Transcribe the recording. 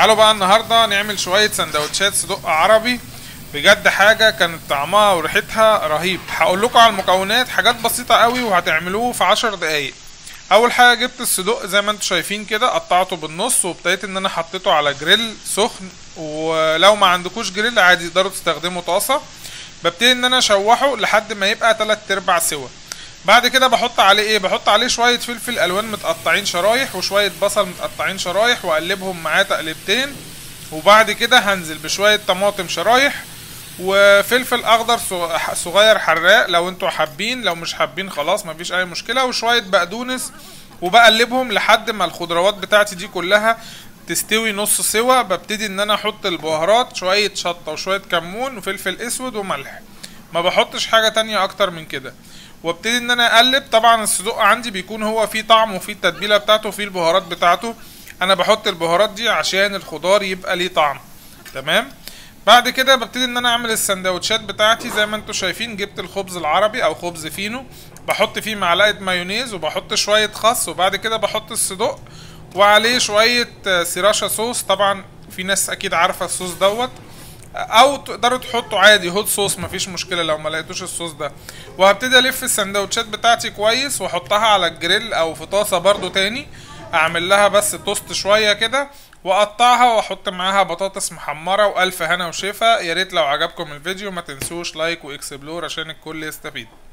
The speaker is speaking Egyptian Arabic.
تعالوا بقى النهارده نعمل شويه سندوتشات صدق عربي بجد حاجه كانت طعمها وريحتها رهيب هقول لكم على المكونات حاجات بسيطه قوي وهتعملوه في عشر دقايق اول حاجه جبت الصدق زي ما انتم شايفين كده قطعته بالنص وابتديت ان انا حطيته على جريل سخن ولو ما عندكوش جريل عادي تقدروا تستخدموا طاسه ببتدي ان انا اشوحه لحد ما يبقى تلات ارباع سوا بعد كده بحط عليه ايه بحط عليه شويه فلفل الوان متقطعين شرايح وشويه بصل متقطعين شرايح واقلبهم معاه تقلبتين وبعد كده هنزل بشويه طماطم شرايح وفلفل اخضر صغير حراق لو انتوا حابين لو مش حابين خلاص مفيش اي مشكله وشويه بقدونس وبقلبهم لحد ما الخضروات بتاعتي دي كلها تستوي نص سوا ببتدي ان انا احط البهارات شويه شطه وشويه كمون وفلفل اسود وملح ما بحطش حاجه تانية اكتر من كده وابتدي ان انا اقلب طبعا الصدوق عندي بيكون هو فيه طعم وفيه التتبيله بتاعته وفيه البهارات بتاعته انا بحط البهارات دي عشان الخضار يبقى ليه طعم تمام بعد كده ببتدي ان انا اعمل السندوتشات بتاعتي زي ما انتم شايفين جبت الخبز العربي او خبز فينو بحط فيه معلقه مايونيز وبحط شويه خس وبعد كده بحط الصدوق وعليه شويه سيراشا صوص طبعا في ناس اكيد عارفه الصوص دوت او تقدروا تحطوا عادي هوت صوص مفيش مشكله لو ما لقيتوش الصوص ده وهبتدي الف السندوتشات بتاعتي كويس واحطها على الجريل او في طاسه برضو تاني اعمل لها بس توست شويه كده واقطعها واحط معاها بطاطس محمره والف هنا وشفا يا ريت لو عجبكم الفيديو ما تنسوش لايك واكسبلور عشان الكل يستفيد